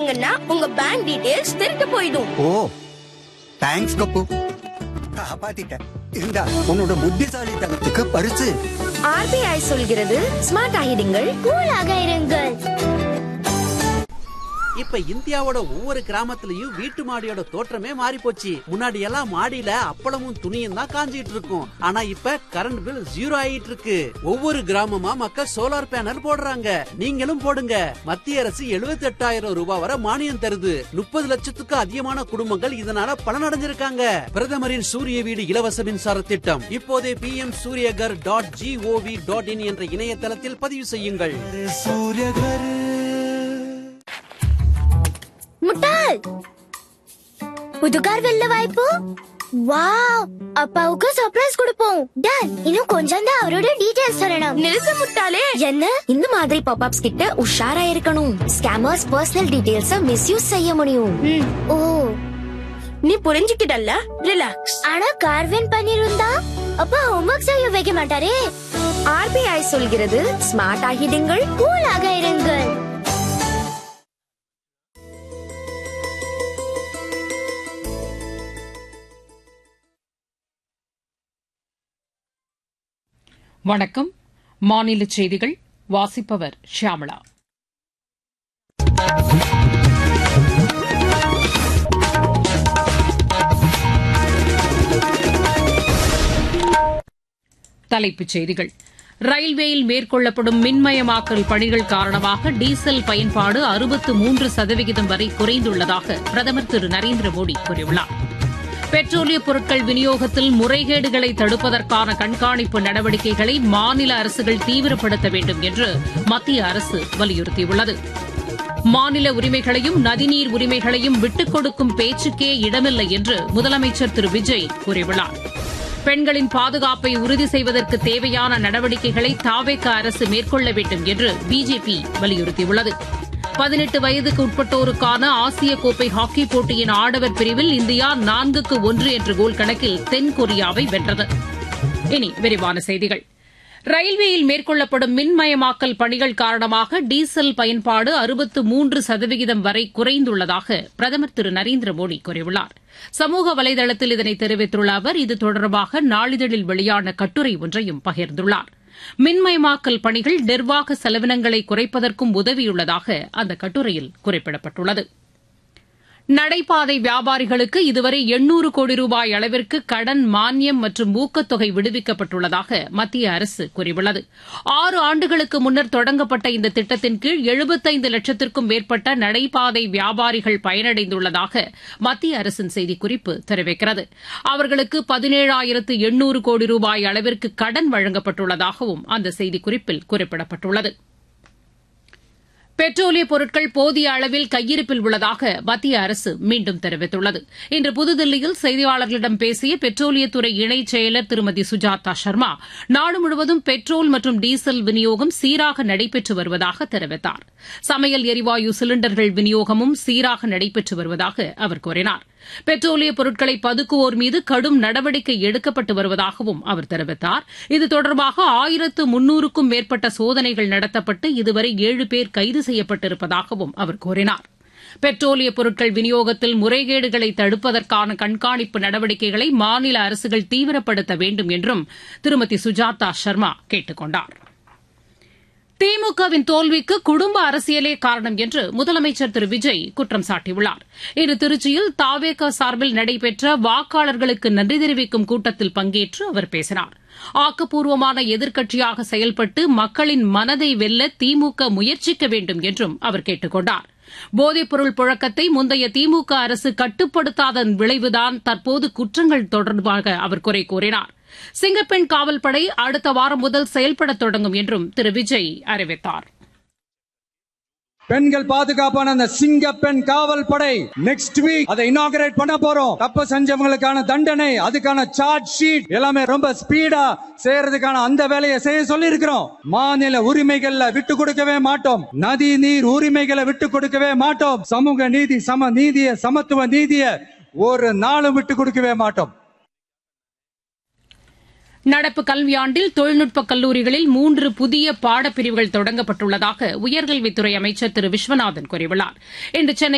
பண்ணீங்கன்னா உங்க bank details திருட்டு போயிடும் ஓ தேங்க்ஸ் கப்பு காப்பாத்திட்டேன் இந்தா உன்னோட புத்திசாலித்தனத்துக்கு பரிசு ஆர்பிஐ சொல்கிறது ஸ்மார்ட் ஆகிடுங்கள் கூலாக இருங்கள் இப்ப இந்தியாவோட ஒவ்வொரு கிராமத்துலயும் வீட்டு மாடியோட தோற்றமே மாறி போச்சு முன்னாடி எல்லாம் மாடியில அப்பளமும் துணியும் தான் காஞ்சிட்டு இருக்கும் ஆனா இப்ப கரண்ட் பில் ஜீரோ ஆயிட்டு இருக்கு ஒவ்வொரு கிராமமா மக்கள் சோலார் பேனல் போடுறாங்க நீங்களும் போடுங்க மத்திய அரசு 78000 ரூபாய் வரை மானியம் தருது முப்பது லட்சத்துக்கு அதிகமான குடும்பங்கள் இதனால பலனடைஞ்சிருக்காங்க பிரதமரின் சூரிய வீடு இலவச மின்சார திட்டம் இப்போதே P M Suryaghar dot GOV dot in என்ற இணையதளத்தில் பதிவு செய்யுங்கள் முட்டாள் புது கார் வெல்ல வாய்ப்பு வாவ் அப்பாவுக்கு சர்ப்ரைஸ் கொடுப்போம் டன் இன்னும் கொஞ்சம் தான் அவரோட டீடைல்ஸ் சொல்லணும் நிறுத்த முட்டாளே என்ன இந்த மாதிரி பாப்அப்ஸ் கிட்ட உஷாரா இருக்கணும் ஸ்கேமர்ஸ் பர்சனல் டீடைல்ஸ் மிஸ்யூஸ் செய்ய முடியும் ஓ நீ புரிஞ்சுக்கிட்டல்ல ரிலாக்ஸ் ஆனா கார்வென் பண்ணிருந்தா அப்பா ஹோம்வொர்க் செய்ய வைக்க மாட்டாரே ஆர்பிஐ சொல்கிறது ஸ்மார்ட் ஆகிடுங்கள் கூலாக இருங்கள் வணக்கம் மாநில செய்திகள் வாசிப்பவர் ஷியாமளா தலைப்புச் செய்திகள் ரயில்வேயில் மேற்கொள்ளப்படும் மின்மயமாக்கல் பணிகள் காரணமாக டீசல் பயன்பாடு அறுபத்து மூன்று சதவிகிதம் வரை குறைந்துள்ளதாக பிரதமர் திரு நரேந்திர மோடி கூறியுள்ளார் பெட்ரோலிய பொருட்கள் விநியோகத்தில் முறைகேடுகளை தடுப்பதற்கான கண்காணிப்பு நடவடிக்கைகளை மாநில அரசுகள் தீவிரப்படுத்த வேண்டும் என்று மத்திய அரசு வலியுறுத்தியுள்ளது மாநில உரிமைகளையும் நதிநீர் உரிமைகளையும் விட்டுக் கொடுக்கும் பேச்சுக்கே இடமில்லை என்று முதலமைச்சர் திரு விஜய் கூறியுள்ளார் பெண்களின் பாதுகாப்பை உறுதி செய்வதற்கு தேவையான நடவடிக்கைகளை தாவேக அரசு மேற்கொள்ள வேண்டும் என்று பிஜேபி வலியுறுத்தியுள்ளது பதினெட்டு வயதுக்கு உட்பட்டோருக்கான ஆசிய கோப்பை ஹாக்கி போட்டியின் ஆடவர் பிரிவில் இந்தியா நான்குக்கு ஒன்று என்ற கோல் கணக்கில் தென்கொரியாவை வென்றது இனி விரிவான செய்திகள் ரயில்வேயில் மேற்கொள்ளப்படும் மின்மயமாக்கல் பணிகள் காரணமாக டீசல் பயன்பாடு அறுபத்து மூன்று சதவிகிதம் வரை குறைந்துள்ளதாக பிரதமர் திரு நரேந்திர மோடி கூறியுள்ளார் சமூக வலைதளத்தில் இதனை தெரிவித்துள்ள அவர் இது தொடர்பாக நாளிதழில் வெளியான கட்டுரை ஒன்றையும் பகிர்ந்துள்ளார் மின்மயமாக்கல் பணிகள் நிர்வாக செலவினங்களை குறைப்பதற்கும் உதவியுள்ளதாக அந்த கட்டுரையில் குறிப்பிடப்பட்டுள்ளது நடைபாதை வியாபாரிகளுக்கு இதுவரை எண்ணூறு கோடி ரூபாய் அளவிற்கு கடன் மானியம் மற்றும் ஊக்கத்தொகை விடுவிக்கப்பட்டுள்ளதாக மத்திய அரசு கூறியுள்ளது ஆறு ஆண்டுகளுக்கு முன்னர் தொடங்கப்பட்ட இந்த திட்டத்தின் கீழ் எழுபத்தைந்து லட்சத்திற்கும் மேற்பட்ட நடைபாதை வியாபாரிகள் பயனடைந்துள்ளதாக மத்திய அரசின் செய்திக்குறிப்பு தெரிவிக்கிறது அவர்களுக்கு பதினேழாயிரத்து எண்ணூறு கோடி ரூபாய் அளவிற்கு கடன் வழங்கப்பட்டுள்ளதாகவும் அந்த செய்திக்குறிப்பில் குறிப்பிடப்பட்டுள்ளது பெட்ரோலிய பொருட்கள் போதிய அளவில் கையிருப்பில் உள்ளதாக மத்திய அரசு மீண்டும் தெரிவித்துள்ளது இன்று புதுதில்லியில் செய்தியாளர்களிடம் பேசிய பெட்ரோலியத்துறை இணைச் செயலர் திருமதி சுஜாதா சர்மா நாடு முழுவதும் பெட்ரோல் மற்றும் டீசல் விநியோகம் சீராக நடைபெற்று வருவதாக தெரிவித்தார் சமையல் எரிவாயு சிலிண்டர்கள் விநியோகமும் சீராக நடைபெற்று வருவதாக அவர் கூறினார் பெட்ரோலிய பொருட்களை பதுக்குவோர் மீது கடும் நடவடிக்கை எடுக்கப்பட்டு வருவதாகவும் அவர் தெரிவித்தார் இது தொடர்பாக ஆயிரத்து முன்னூறுக்கும் மேற்பட்ட சோதனைகள் நடத்தப்பட்டு இதுவரை ஏழு பேர் கைது செய்யப்பட்டிருப்பதாகவும் அவர் கூறினார் பெட்ரோலிய பொருட்கள் விநியோகத்தில் முறைகேடுகளை தடுப்பதற்கான கண்காணிப்பு நடவடிக்கைகளை மாநில அரசுகள் தீவிரப்படுத்த வேண்டும் என்றும் திருமதி சுஜாதா சர்மா கேட்டுக் கொண்டாா் திமுகவின் தோல்விக்கு குடும்ப அரசியலே காரணம் என்று முதலமைச்சர் திரு விஜய் குற்றம் சாட்டியுள்ளார் இன்று திருச்சியில் தாவேக சார்பில் நடைபெற்ற வாக்காளர்களுக்கு நன்றி தெரிவிக்கும் கூட்டத்தில் பங்கேற்று அவர் பேசினார் ஆக்கப்பூர்வமான எதிர்க்கட்சியாக செயல்பட்டு மக்களின் மனதை வெல்ல திமுக முயற்சிக்க வேண்டும் என்றும் அவர் கேட்டுக் கொண்டார் போதைப்பொருள் புழக்கத்தை முந்தைய திமுக அரசு கட்டுப்படுத்தாதன் விளைவுதான் தற்போது குற்றங்கள் தொடர்பாக அவர் குறை கூறினார் சிங்கப்பெண் காவல்படை அடுத்த வாரம் முதல் செயல்பட தொடங்கும் என்றும் திரு விஜய் அறிவித்தார் பெண்கள் பாதுகாப்பான அந்த சிங்க பெண் காவல் படை நெக்ஸ்ட் வீக் அதை இனாகரேட் பண்ண போறோம் தப்பு செஞ்சவங்களுக்கான தண்டனை அதுக்கான சார்ஜ் ஷீட் எல்லாமே ரொம்ப ஸ்பீடா செய்யறதுக்கான அந்த வேலையை செய்ய சொல்லி இருக்கிறோம் மாநில உரிமைகள்ல விட்டு கொடுக்கவே மாட்டோம் நதி நீர் உரிமைகளை விட்டு கொடுக்கவே மாட்டோம் சமூக நீதி சம நீதிய சமத்துவ நீதிய ஒரு நாளும் விட்டு கொடுக்கவே மாட்டோம் நடப்பு கல்வியாண்டில் தொழில்நுட்ப கல்லூரிகளில் மூன்று புதிய பாடப்பிரிவுகள் தொடங்கப்பட்டுள்ளதாக உயர்கல்வித்துறை அமைச்சர் திரு விஸ்வநாதன் கூறியுள்ளார் இன்று சென்னை